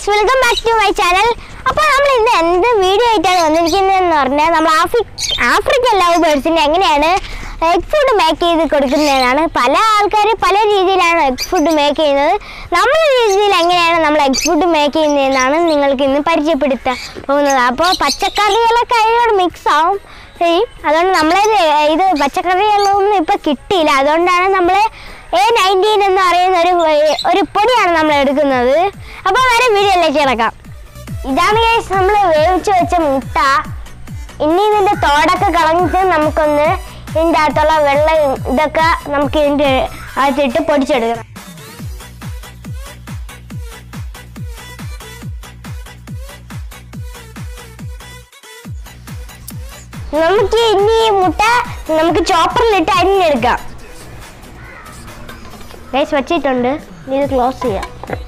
guys welcome back to my channel അപ്പോൾ നമ്മൾ ഇന്ന് എന്ത് വീഡിയോ ആയിട്ടാണ് വന്നിരിക്കുന്നതെന്ന് പറഞ്ഞാൽ നമ്മൾ ആഫ്രി ആഫ്രിക്കൻ ലവ് ബേർഡ്സിന് എങ്ങനെയാണ് എഗ് ഫുഡ് മേക്ക് ചെയ്ത് കൊടുക്കുന്നതാണ് പല ആൾക്കാർ പല രീതിയിലാണ് എഗ് ഫുഡ് മേക്ക് ചെയ്യുന്നത് നമ്മുടെ രീതിയിൽ എങ്ങനെയാണ് നമ്മൾ എഗ് ഫുഡ് മേക്ക് ചെയ്യുന്നതെന്നാണ് നിങ്ങൾക്ക് ഇന്ന് പരിചയപ്പെടുത്താൻ പോകുന്നത് അപ്പോൾ പച്ചക്കറികളൊക്കെ അതിനോട് മിക്സ് ആവും ചെയ്യും അതുകൊണ്ട് നമ്മളത് ഇത് പച്ചക്കറികളൊന്നും ഇപ്പോൾ കിട്ടിയില്ല അതുകൊണ്ടാണ് നമ്മൾ എ നയൻറ്റീൻ എന്ന് പറയുന്ന ഒരു ഒരു പൊടിയാണ് നമ്മൾ എടുക്കുന്നത് അപ്പോൾ വരെ വീഡിയോയിലേക്ക് കിടക്കാം ഇതാണ് കേസ് നമ്മൾ വേവിച്ച് വെച്ച മുട്ട ഇനി ഇതിൻ്റെ തോടൊക്കെ കളഞ്ഞിട്ട് നമുക്കൊന്ന് ഇതിൻ്റെ അകത്തുള്ള വെള്ളം ഇതൊക്കെ നമുക്ക് ഇതിൻ്റെ അകത്തിട്ട് പൊടിച്ചെടുക്കണം നമുക്ക് ഇനി ഈ മുട്ട നമുക്ക് ചോപ്പറിലിട്ട് അരിഞ്ഞെടുക്കാം ഗൈസ് വച്ചിട്ടുണ്ട് ഇനി ഇത് ക്ലോസ് ചെയ്യാം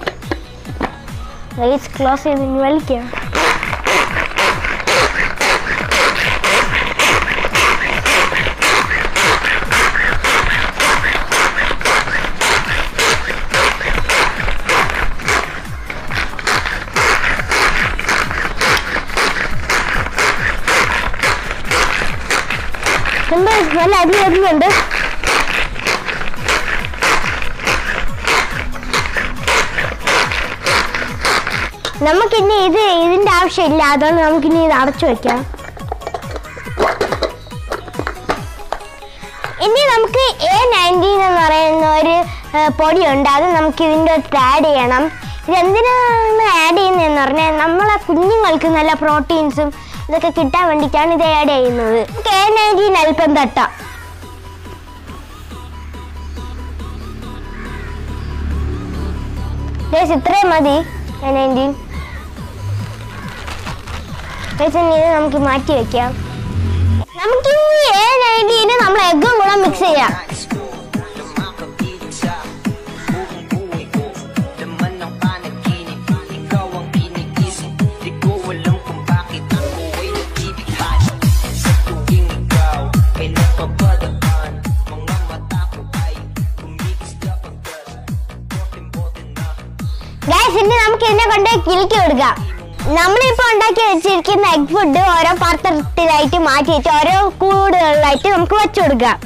ഗൈസ് ക്ലോസ് ചെയ്ത് ഇനി വലിക്കാം എന്താ നല്ല അരി വരുന്നുണ്ട് നമുക്കിനി ഇത് ഇതിന്റെ ആവശ്യമില്ല അതുകൊണ്ട് നമുക്കിനി ഇത് അടച്ചു വെക്കാം ഇനി നമുക്ക് എ നയൻറ്റീൻ എന്ന് പറയുന്ന ഒരു ഏ, പൊടിയുണ്ട് അത് നമുക്ക് ഇതിൻ്റെ അകത്ത് ആഡ് ചെയ്യണം ഇത് എന്തിനാണ് ആഡ് ചെയ്യുന്നതെന്ന് പറഞ്ഞാൽ നമ്മളെ കുഞ്ഞുങ്ങൾക്ക് നല്ല പ്രോട്ടീൻസും ഇതൊക്കെ കിട്ടാൻ വേണ്ടിയിട്ടാണ് ഇത് ആഡ് ചെയ്യുന്നത് നമുക്ക് എ നയൻറ്റീൻ അല്പം തട്ടാം ഗൈസ് ഇത്രയും മതി എ നയൻറ്റീൻ ഗൈസ് ഇനി ഇത് നമുക്ക് മാറ്റി വെക്കാം നമുക്ക് ഈ എ നയൻറ്റീന് നമ്മൾ എഗ്ഗും കൂടെ മിക്സ് ചെയ്യാം Laman ng panaginip Ikaw ang kinigisip Di ko alam kung bakit ako ay nagbibighad Sa tuwing ikaw ay napapadaan Mga mata ko ay kumikis kapag Bote-bote na guys ഇനി നമുക്ക് ഇതിനെ കൊണ്ട് കിലുക്കി കൊടുക്കാം നമ്മളിപ്പോ ഉണ്ടാക്കി വെച്ചിരിക്കുന്ന എഗ് ഫുഡ് ഓരോ പാത്രത്തിലായിട്ട് മാറ്റി വെച്ച് ഓരോ കൂടുകളിലായിട്ട് നമുക്ക് വെച്ചു കൊടുക്കാം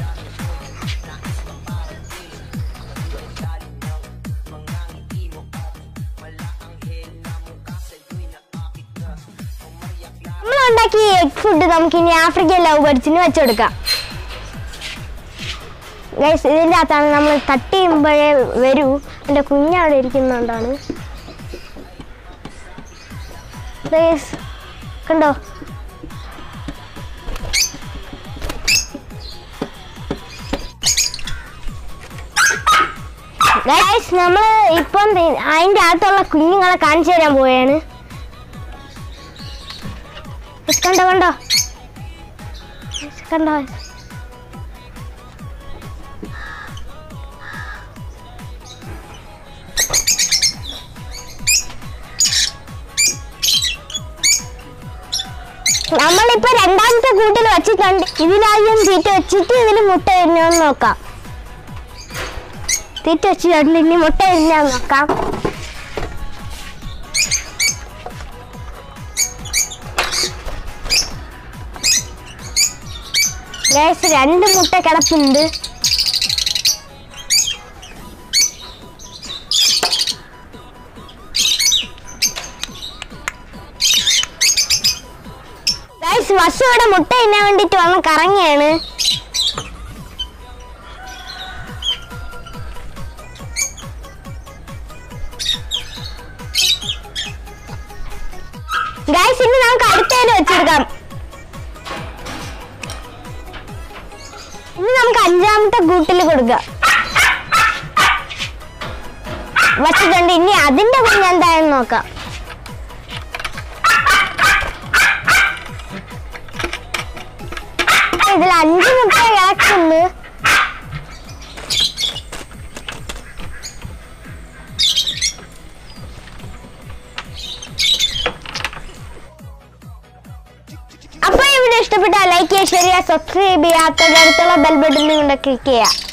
നമ്മൾ ഉണ്ടാക്കിയ എഗ് ഫുഡ് നമുക്ക് ഇനി ആഫ്രിക്കൻ ലവ് ബേർഡ്സിന് വെച്ചു കൊടുക്കാം ഗൈസ് ഇതിൻ്റെ അകത്താണ് നമ്മൾ തട്ടി ചെയ്യുമ്പോഴേ വരൂ എൻ്റെ കുഞ്ഞവിടെ ഇരിക്കുന്നുണ്ടാണ് ഗൈസ് കണ്ടോ ഗൈസ് നമ്മൾ ഇപ്പം ദേ- അതിൻ്റെ അകത്തുള്ള കുഞ്ഞുങ്ങളെ കാണിച്ചു തരാൻ പോവുകയാണ് Guys, കണ്ടോ കണ്ടോ Guys, കണ്ടോ നമ്മളിപ്പോ രണ്ടാമത്തെ കൂട്ടിൽ വെച്ചിട്ടുണ്ട് ഇതിലാദ്യം തീറ്റ വെച്ചിട്ട് ഇതിൽ മുട്ട വരുന്നോന്ന് നോക്കാം തീറ്റ വെച്ചിട്ടുണ്ട് ഇനി മുട്ട വരുന്നോന്ന് നോക്കാം ഗൈസ് രണ്ട് മുട്ട കിടപ്പുണ്ട് ഗൈസ് വസു ഇവിടെ മുട്ട തിന്നാൻ വേണ്ടിട്ട് വന്ന് കറങ്ങിയാണ് ഗൈസ് ഇനി നമുക്ക് അടുത്തതിൽ വെച്ചെടുക്കാം ഇനി നമുക്ക് അഞ്ചാമത്തെ കൂട്ടിൽ കൊടുക്കാം വച്ചിട്ടുണ്ട് ഇനി അതിന്റെ കുഞ്ഞ് എന്താണെന്ന് നോക്കാം ഇതിൽ അഞ്ച് മുട്ട കിടക്കുന്നു അപ്പൊ ഈ വീഡിയോ ഇഷ്ടപ്പെട്ടാൽ ലൈക്ക് ചെയ്യുക ഷെയർ ചെയ്യുക സബ്സ്ക്രൈബ് ചെയ്യുക തൊട്ടടുത്തുള്ള ബെൽ ബട്ടണിൽ കൊണ്ട് ക്ലിക്ക് ചെയ്യുക